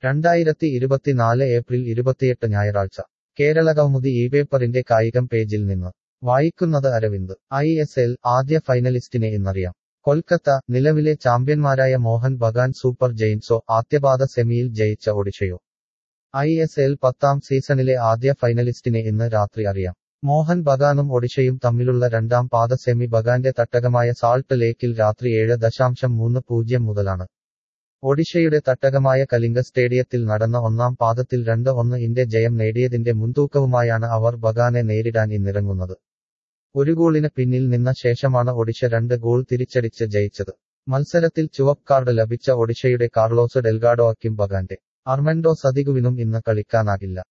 രണ്ടായിരത്തി ഇരുപത്തിനാല് ഏപ്രിൽ ഇരുപത്തിയെട്ട് ഞായറാഴ്ച കേരള കൗമുദി ഈ പേപ്പറിന്റെ കായികം പേജിൽ നിന്ന് വായിക്കുന്നത് അരവിന്ദ് ഐ എസ് എൽ ആദ്യ ഫൈനലിസ്റ്റിനെ ഇന്നറിയാം കൊൽക്കത്ത നിലവിലെ ചാമ്പ്യന്മാരായ മോഹൻ ബഗാൻ സൂപ്പർ ജെയിൻസോ ആദ്യപാദ സെമിയിൽ ജയിച്ച ഒഡിഷയോ ഐ എസ് എൽ പത്താം സീസണിലെ ആദ്യ ഫൈനലിസ്റ്റിനെ ഇന്ന് രാത്രി അറിയാം മോഹൻ ബഗാനും ഒഡിഷയും തമ്മിലുള്ള രണ്ടാം പാദ സെമി ബഗാന്റെ തട്ടകമായ സാൾട്ട് ലേക്കിൽ രാത്രി ഏഴ് ദശാംശം മൂന്ന് പൂജ്യം മുതലാണ് ഒഡിഷയുടെ തട്ടകമായ കലിംഗ സ്റ്റേഡിയത്തിൽ നടന്ന ഒന്നാം പാദത്തിൽ രണ്ട് ഒന്ന് ഇന്റെ ജയം നേടിയതിന്റെ മുൻതൂക്കവുമായാണ് അവർ ബഗാനെ നേരിടാൻ ഇന്നിറങ്ങുന്നത് ഒരു ഗോളിന് പിന്നിൽ നിന്ന ശേഷമാണ് ഒഡിഷ രണ്ട് ഗോൾ തിരിച്ചടിച്ച് ജയിച്ചത് മത്സരത്തിൽ ചുവപ്പ് കാർഡ് ലഭിച്ച ഒഡിഷയുടെ കാർലോസ് ഡെൽഗാഡോയ്ക്കും ബഗാന്റെ അർമൻഡോ സദിഗുവിനും ഇന്ന് കളിക്കാനാകില്ല